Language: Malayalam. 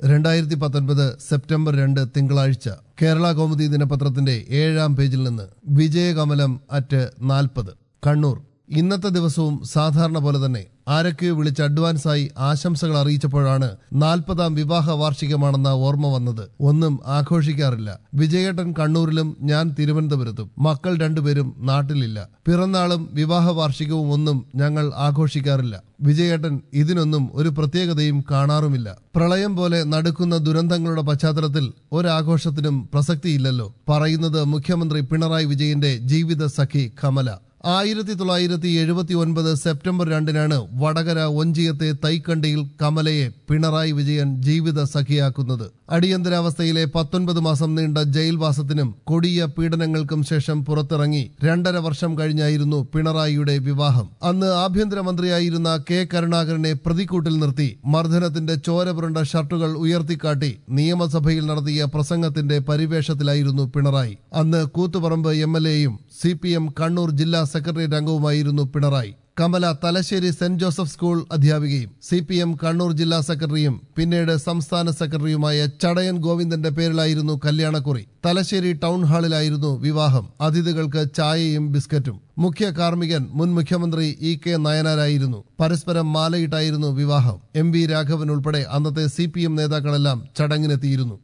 രണ്ടായിരത്തി പത്തൊൻപത് സെപ്റ്റംബർ രണ്ട് തിങ്കളാഴ്ച കേരള കൗമുദി ദിനപത്രത്തിന്റെ ഏഴാം പേജിൽ നിന്ന് വിജയകമലം അറ്റ് നാൽപ്പത് കണ്ണൂർ ഇന്നത്തെ ദിവസവും സാധാരണ പോലെ തന്നെ ആരൊക്കെയോ വിളിച്ച് അഡ്വാൻസായി ആശംസകൾ അറിയിച്ചപ്പോഴാണ് നാൽപ്പതാം വിവാഹ വാർഷികമാണെന്ന ഓർമ്മ വന്നത് ഒന്നും ആഘോഷിക്കാറില്ല വിജയേട്ടൻ കണ്ണൂരിലും ഞാൻ തിരുവനന്തപുരത്തും മക്കൾ രണ്ടുപേരും നാട്ടിലില്ല പിറന്നാളും വിവാഹ വാർഷികവും ഒന്നും ഞങ്ങൾ ആഘോഷിക്കാറില്ല വിജയേട്ടൻ ഇതിനൊന്നും ഒരു പ്രത്യേകതയും കാണാറുമില്ല പ്രളയം പോലെ നടക്കുന്ന ദുരന്തങ്ങളുടെ പശ്ചാത്തലത്തിൽ ഒരാഘോഷത്തിനും പ്രസക്തിയില്ലല്ലോ പറയുന്നത് മുഖ്യമന്ത്രി പിണറായി വിജയന്റെ ജീവിത സഖി കമല ആയിരത്തി തൊള്ളായിരത്തി എഴുപത്തി ഒൻപത് സെപ്റ്റംബർ രണ്ടിനാണ് വടകര ഒഞ്ചിയത്തെ തൈക്കണ്ടിയിൽ കമലയെ പിണറായി വിജയൻ ജീവിത സഖിയാക്കുന്നത് അടിയന്തരാവസ്ഥയിലെ പത്തൊൻപത് മാസം നീണ്ട ജയിൽവാസത്തിനും കൊടിയ പീഡനങ്ങൾക്കും ശേഷം പുറത്തിറങ്ങി രണ്ടര വർഷം കഴിഞ്ഞായിരുന്നു പിണറായിയുടെ വിവാഹം അന്ന് ആഭ്യന്തരമന്ത്രിയായിരുന്ന കെ കരുണാകരനെ പ്രതിക്കൂട്ടിൽ നിർത്തി മർദ്ദനത്തിന്റെ ചോര പുരണ്ട ഷർട്ടുകൾ ഉയർത്തിക്കാട്ടി നിയമസഭയിൽ നടത്തിയ പ്രസംഗത്തിന്റെ പരിവേഷത്തിലായിരുന്നു പിണറായി അന്ന് കൂത്തുപറമ്പ് എം എൽ എയും സി പി എം കണ്ണൂർ ജില്ലാ സെക്രട്ടേറിയറ്റ് അംഗവുമായിരുന്നു Pinarayi Kamala Thalassery saint Joseph school അധ്യാപികയും സി പി എം കണ്ണൂർ ജില്ലാ സെക്രട്ടറിയും പിന്നീട് സംസ്ഥാന സെക്രട്ടറിയുമായ ചടയൻ ഗോവിന്ദന്റെ പേരിലായിരുന്നു കല്യാണക്കുറി തലശ്ശേരി ടൗൺ ഹാളിലായിരുന്നു വിവാഹം അതിഥികൾക്ക് ചായയും ബിസ്ക്കറ്റും മുഖ്യ കാർമ്മികൻ മുൻ മുഖ്യമന്ത്രി ഇ കെ നയനാരായിരുന്നു പരസ്പരം മാലയിട്ടായിരുന്നു വിവാഹം എം വി രാഘവൻ ഉൾപ്പെടെ അന്നത്തെ സി പി എം നേതാക്കളെല്ലാം ചടങ്ങിനെത്തിയിരുന്നു